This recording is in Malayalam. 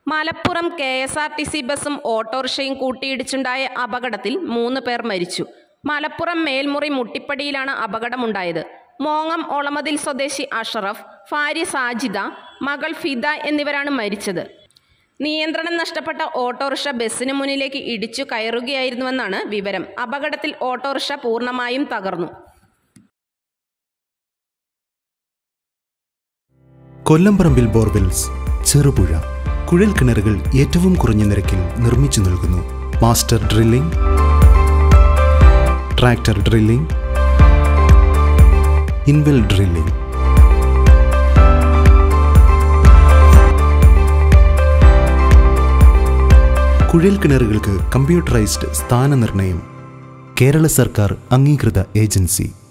Malappuram K S R T C ബസും ഓട്ടോറിക്ഷയും കൂട്ടിയിടിച്ചുണ്ടായ അപകടത്തിൽ മൂന്ന് പേർ മരിച്ചു മലപ്പുറം മേൽമുറി മുട്ടിപ്പടിയിലാണ് അപകടമുണ്ടായത് മോങ്ങം ഒളമതിൽ സ്വദേശി അഷറഫ് ഭാര്യ സാജിദ മകൾ ഫിദ എന്നിവരാണ് മരിച്ചത് നിയന്ത്രണം നഷ്ടപ്പെട്ട ഓട്ടോറിക്ഷ ബസ്സിന് മുന്നിലേക്ക് ഇടിച്ചു കയറുകയായിരുന്നുവെന്നാണ് വിവരം അപകടത്തിൽ ഓട്ടോറിക്ഷ പൂർണ്ണമായും തകർന്നു കൊല്ലംപറമ്പിൽ ബോർവെൽസ് ചെറുപുഴ കുഴൽ കിണറുകൾ ഏറ്റവും കുറഞ്ഞ നിരക്കിൽ നിർമ്മിച്ചു നൽകുന്നു മാസ്റ്റർ ഡ്രില്ലിംഗ് ട്രാക്ടർ ഡ്രില്ലിംഗ് ഇൻവെൽ ഡ്രില്ലിംഗ് കുഴൽ കിണറുകൾക്ക് കമ്പ്യൂട്ടറൈസ്ഡ് സ്ഥാനനിർണ്ണയം കേരള സർക്കാർ അംഗീകൃത ഏജൻസി